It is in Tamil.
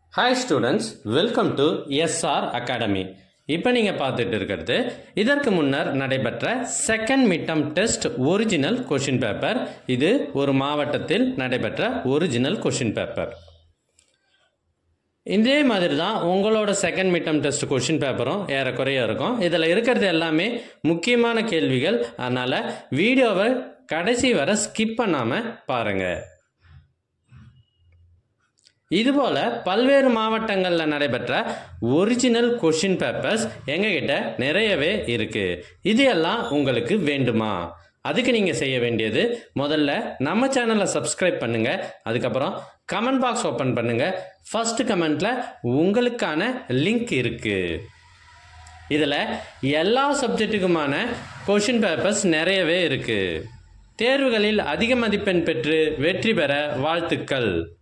hi students welcome to SR academy இப்போ நீங்கள் பார்த்துட்டு இருக்கிறது இதற்கு முன்னர் நடைபெற்ற second midterm test original question paper இது ஒரு மாவட்டத்தில் நடைபெற்ற ஒரிஜினல் கொஷின் பேப்பர் இதே மாதிரி தான் உங்களோட செகண்ட் மிட்டம் டெஸ்ட் கொஷின் பேப்பரும் ஏறக்குறைய இருக்கும் இதில் இருக்கிறது எல்லாமே முக்கியமான கேள்விகள் அதனால் வீடியோவை கடைசி வரை ஸ்கிப் பண்ணாமல் பாருங்கள் இதுபோல பல்வேறு மாவட்டங்களில் நடைபெற்ற ஒரிஜினல் கொஷின் பேப்பர்ஸ் எங்ககிட்ட நிறையவே இருக்கு இது எல்லாம் உங்களுக்கு வேண்டுமா அதுக்கு நீங்கள் செய்ய வேண்டியது முதல்ல நம்ம சேனலை சப்ஸ்கிரைப் பண்ணுங்க அதுக்கப்புறம் கமெண்ட் பாக்ஸ் ஓப்பன் பண்ணுங்க ஃபர்ஸ்ட் கமெண்ட்ல உங்களுக்கான லிங்க் இருக்கு இதில் எல்லா சப்ஜெக்ட்டுக்குமான கொஷின் பேப்பர்ஸ் நிறையவே இருக்கு தேர்வுகளில் அதிக மதிப்பெண் பெற்று வெற்றி பெற வாழ்த்துக்கள்